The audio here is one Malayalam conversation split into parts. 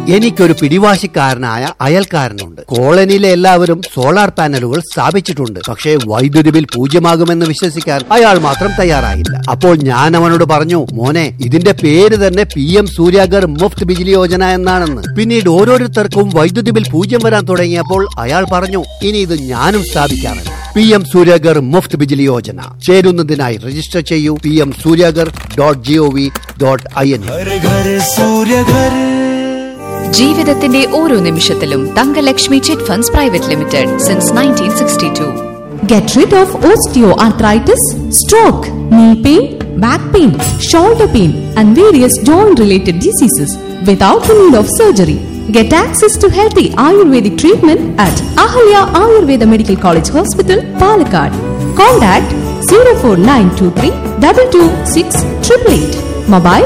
എനിക്കൊരു പിടിവാശിക്കാരനായ അയൽക്കാരനുണ്ട് കോളനിയിലെ എല്ലാവരും സോളാർ പാനലുകൾ സ്ഥാപിച്ചിട്ടുണ്ട് പക്ഷേ വൈദ്യുതി ബിൽ പൂജ്യമാകുമെന്ന് വിശ്വസിക്കാൻ അയാൾ മാത്രം തയ്യാറായില്ല അപ്പോൾ ഞാൻ അവനോട് പറഞ്ഞു മോനെ ഇതിന്റെ പേര് തന്നെ പി എം സൂര്യാഗർ മുഫ്ത് ബിജിലി യോജന എന്നാണെന്ന് പിന്നീട് ഓരോരുത്തർക്കും വൈദ്യുതി ബിൽ പൂജ്യം വരാൻ തുടങ്ങിയപ്പോൾ അയാൾ പറഞ്ഞു ഇനി ഇത് ഞാനും സ്ഥാപിക്കാറുണ്ട് പി എം സൂര്യാഗർ മുഫ്ത് ബിജിലി യോജന ചേരുന്നതിനായി രജിസ്റ്റർ ചെയ്യൂ P M Surya Ghar dot G O V dot I N घर घर सूर्य घर ജീവിതത്തിന്റെ ഓരോ നിമിഷത്തിലും Thankalakshmi chit funds private limited since nineteen sixty two Get rid of osteoarthritis, stroke, knee pain, back pain, shoulder pain, and various joint related diseases without the need of surgery. Get access to healthy Ayurvedic treatment at Ahalya Ayurveda Medical College Hospital, Palakkad. Contact 04923 226 888. Mobile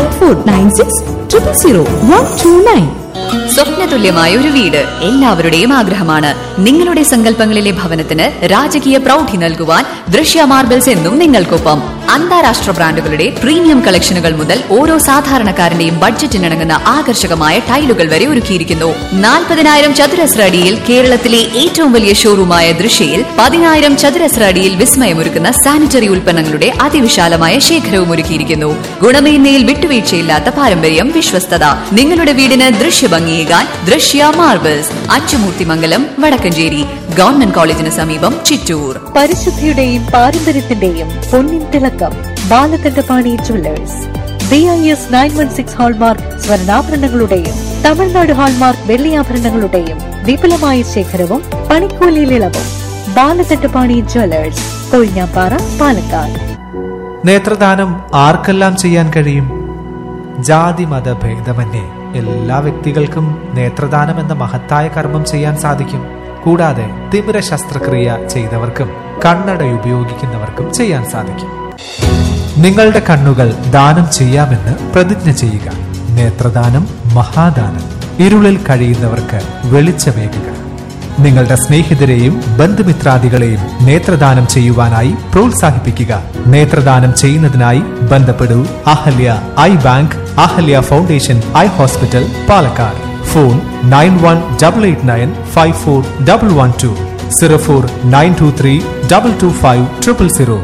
9496 000 129. സ്വപ്നതുല്യമായ ഒരു വീട് എല്ലാവരുടെയും ആഗ്രഹമാണ് നിങ്ങളുടെ സങ്കല്പങ്ങളിലെ ഭവനത്തിന് രാജകീയ പ്രൗഢി നൽകുവാൻ ദൃശ്യ മാർബിൾസ് എന്നും നിങ്ങൾക്കൊപ്പം അന്താരാഷ്ട്ര ബ്രാൻഡുകളുടെ പ്രീമിയം കളക്ഷനുകൾ മുതൽ ഓരോ സാധാരണക്കാരന്റെയും ബഡ്ജറ്റിനിണങ്ങുന്ന ആകർഷകമായ ടൈലുകൾ വരെ ഒരുക്കിയിരിക്കുന്നു നാൽപ്പതിനായിരം ചതുരശ്ര അടിയിൽ കേരളത്തിലെ ഏറ്റവും വലിയ ഷോറൂമായ ദൃശ്യയിൽ പതിനായിരം ചതുരശ്ര അടിയിൽ വിസ്മയമൊരുക്കുന്ന സാനിറ്ററി ഉൽപ്പന്നങ്ങളുടെ അതിവിശാലമായ ശേഖരവും ഒരുക്കിയിരിക്കുന്നു ഗുണമേന്മയിൽ വിട്ടുവീഴ്ചയില്ലാത്ത പാരമ്പര്യം വിശ്വസ്തത നിങ്ങളുടെ വീടിന് ദൃശ്യഭംഗിയേകാൻ ദൃശ്യ മാർബിൾസ് അച്ചുമൂർത്തിമംഗലം വടക്കഞ്ചേരി ഗവൺമെന്റ് കോളേജിന് സമീപം ചിറ്റൂർ പരിശുദ്ധിയുടെയും പാരമ്പര്യത്തിന്റെയും പൊന്നിൻ തിളക്കം Balakantapani jewellers B I S nine one six hallmark സ്വർണ്ണാഭരണങ്ങളുടെയും തമിഴ്നാട് ഹാൾമാർക്ക് വെള്ളിയാഭരണങ്ങളുടെയും വിപുലമായ ശേഖരവും പണിക്കൂലിയിൽ ഇളവും ബാലകണ്ഠപാണി ജുവല്ലേഴ്സ് കൊഴിഞ്ഞാപ്പാറ പാലക്കാട് നേത്രദാനം ആർക്കെല്ലാം ചെയ്യാൻ കഴിയും ജാതി മത ഭേദമന്യേ എല്ലാ വ്യക്തികൾക്കും നേത്രദാനം എന്ന മഹത്തായ കർമ്മം ചെയ്യാൻ സാധിക്കും കൂടാതെ തിമിര ശസ്ത്രക്രിയ ചെയ്തവർക്കും കണ്ണട ഉപയോഗിക്കുന്നവർക്കും ചെയ്യാൻ സാധിക്കും നിങ്ങളുടെ കണ്ണുകൾ ദാനം ചെയ്യാമെന്ന് പ്രതിജ്ഞ ചെയ്യുക നേത്രദാനം മഹാദാനം ഇരുളിൽ കഴിയുന്നവർക്ക് വെളിച്ചമേകുക നിങ്ങളുടെ സ്നേഹിതരെയും ബന്ധുമിത്രാദികളെയും നേത്രദാനം ചെയ്യുവാനായി പ്രോത്സാഹിപ്പിക്കുക നേത്രദാനം ചെയ്യുന്നതിനായി ബന്ധപ്പെടൂ Ahalya eye bank Ahalya foundation eye hospital Palakkad phone nine one double eight nine five four double one two zero four nine two three double two five triple zero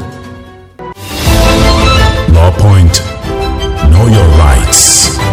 Law Point. Know your rights.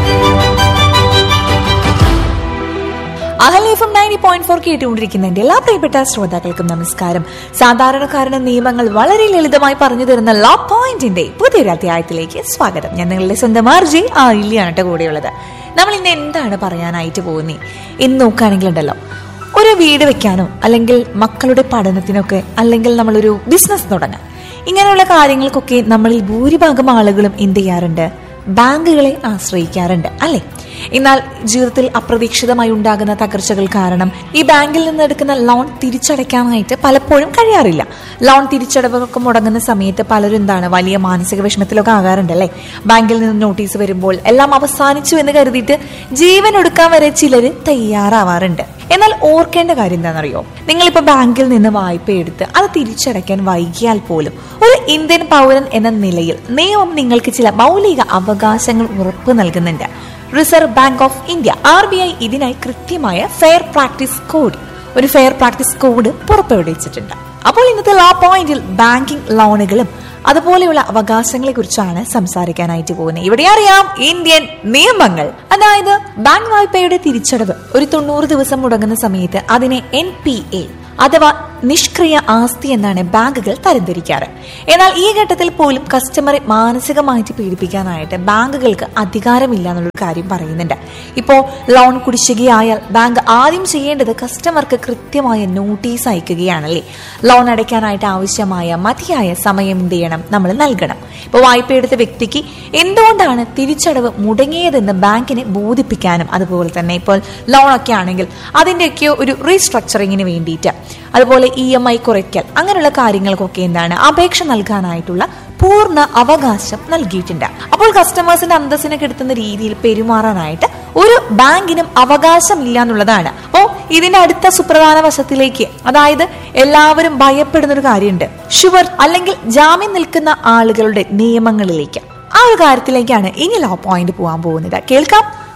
Ahali F M ninety point four കേട്ടുകൊണ്ടിരിക്കുന്ന എന്റെ എല്ലാ പ്രിയപ്പെട്ട ശ്രോതാക്കൾക്കും നമസ്കാരം സാധാരണക്കാരന് നിയമങ്ങൾ വളരെ ലളിതമായി പറഞ്ഞു തരുന്ന ലോ പോയിന്റിന്റെ പുതിയൊരു അധ്യായത്തിലേക്ക് സ്വാഗതം ഞാൻ നിങ്ങളുടെ സ്വന്തം ആർജി ആ ഇല്ലിയാണ് കേട്ടോ കൂടെയുള്ളത് നമ്മൾ ഇന്ന് എന്താണ് പറയാനായിട്ട് പോകുന്നത് ഇന്ന് നോക്കുകയാണെങ്കിൽ ഉണ്ടല്ലോ ഒരു വീട് വെക്കാനോ അല്ലെങ്കിൽ മക്കളുടെ പഠനത്തിനൊക്കെ അല്ലെങ്കിൽ നമ്മളൊരു ബിസിനസ് തുടങ്ങാം ഇങ്ങനെയുള്ള കാര്യങ്ങൾക്കൊക്കെ നമ്മളിൽ ഭൂരിഭാഗം ആളുകളും എന്ത് ചെയ്യാറുണ്ട് ബാങ്കുകളെ ആശ്രയിക്കാറുണ്ട് അല്ലെ എന്നാൽ ജീവിതത്തിൽ അപ്രതീക്ഷിതമായി ഉണ്ടാകുന്ന തകർച്ചകൾ കാരണം ഈ ബാങ്കിൽ നിന്ന് എടുക്കുന്ന ലോൺ തിരിച്ചടയ്ക്കാനായിട്ട് പലപ്പോഴും കഴിയാറില്ല ലോൺ തിരിച്ചടവൊക്കെ മുടങ്ങുന്ന സമയത്ത് പലരും എന്താണ് വലിയ മാനസിക വിഷമത്തിലൊക്കെ ആകാറുണ്ട് അല്ലേ ബാങ്കിൽ നിന്ന് നോട്ടീസ് വരുമ്പോൾ എല്ലാം അവസാനിച്ചു എന്ന് കരുതിയിട്ട് ജീവൻ ഒടുക്കാൻ വരെ ചിലര് തയ്യാറാവാറുണ്ട് എന്നാൽ ഓർക്കേണ്ട കാര്യം എന്താണെന്നറിയോ നിങ്ങളിപ്പോ ബാങ്കിൽ നിന്ന് വായ്പ എടുത്ത് അത് തിരിച്ചടയ്ക്കാൻ വൈകിയാൽ പോലും ഒരു ഇന്ത്യൻ പൗരൻ എന്ന നിലയിൽ നിയമം നിങ്ങൾക്ക് ചില മൗലിക അവകാശങ്ങൾ ഉറപ്പു നൽകുന്നുണ്ട് Reserve Bank of India R B I ഇതിനായി കൃത്യമായ ഫെയർ പ്രാക്ടീസ് കോഡ് ഒരു ഫെയർ പ്രാക്ടീസ് കോഡ് പുറപ്പെടുവിച്ചിട്ടുണ്ട് അപ്പോൾ ഇന്നത്തെ ലോ പോയിന്റിൽ ബാങ്കിംഗ് ലോണുകളും അതുപോലെയുള്ള അവകാശങ്ങളെ കുറിച്ചാണ് സംസാരിക്കാനായിട്ട് പോകുന്നത് ഇവിടെ അറിയാം ഇന്ത്യൻ നിയമങ്ങൾ അതായത് ബാങ്ക് വായ്പയുടെ തിരിച്ചടവ് ഒരു തൊണ്ണൂറ് ദിവസം മുടങ്ങുന്ന സമയത്ത് അതിനെ എൻ പി എ അഥവാ നിഷ്ക്രിയ ആസ്തി എന്നാണ് ബാങ്കുകൾ തരംതിരിക്കാറ് എന്നാൽ ഈ ഘട്ടത്തിൽ പോലും കസ്റ്റമറെ മാനസികമായിട്ട് പീഡിപ്പിക്കാനായിട്ട് ബാങ്കുകൾക്ക് അധികാരമില്ല എന്നുള്ളൊരു കാര്യം പറയുന്നുണ്ട് ഇപ്പോൾ ലോൺ കുടിശ്ശികയായാൽ ബാങ്ക് ആദ്യം ചെയ്യേണ്ടത് കസ്റ്റമർക്ക് കൃത്യമായ നോട്ടീസ് അയക്കുകയാണല്ലേ ലോൺ അടയ്ക്കാനായിട്ട് ആവശ്യമായ മതിയായ സമയം എന്ത് ചെയ്യണം നമ്മൾ നൽകണം ഇപ്പോൾ വായ്പ എടുത്ത വ്യക്തിക്ക് എന്തുകൊണ്ടാണ് തിരിച്ചടവ് മുടങ്ങിയതെന്ന് ബാങ്കിനെ ബോധിപ്പിക്കാനും അതുപോലെ തന്നെ ഇപ്പോൾ ലോണൊക്കെ ആണെങ്കിൽ അതിൻ്റെയൊക്കെ ഒരു റീസ്ട്രക്ചറിങ്ങിന് വേണ്ടിയിട്ട് അതുപോലെ ഇ എം ഐ കുറയ്ക്കൽ അങ്ങനെയുള്ള കാര്യങ്ങൾക്കൊക്കെ എന്താണ് അപേക്ഷ നൽകാനായിട്ടുള്ള പൂർണ്ണ അവകാശം നൽകിയിട്ടുണ്ട് അപ്പോൾ കസ്റ്റമേഴ്സിന്റെ അന്തസ്സിനെ കെടുത്തുന്ന രീതിയിൽ പെരുമാറാനായിട്ട് ഒരു ബാങ്കിനും അവകാശമില്ല എന്നുള്ളതാണ് അപ്പോ ഇതിന്റെ അടുത്ത സുപ്രധാന വശത്തിലേക്ക് അതായത് എല്ലാവരും ഭയപ്പെടുന്ന ഒരു കാര്യമുണ്ട് ഷുവർ അല്ലെങ്കിൽ ജാമ്യം നിൽക്കുന്ന ആളുകളുടെ നിയമങ്ങളിലേക്ക് ആ ഒരു കാര്യത്തിലേക്കാണ് ഇനി ലോ പോയിന്റ് പോകാൻ പോകുന്നത് കേൾക്കാം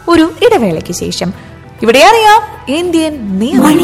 ഒരു ഇടവേളയ്ക്ക് ശേഷം ഇവിടെ അറിയാം ഇന്ത്യൻ നിയമം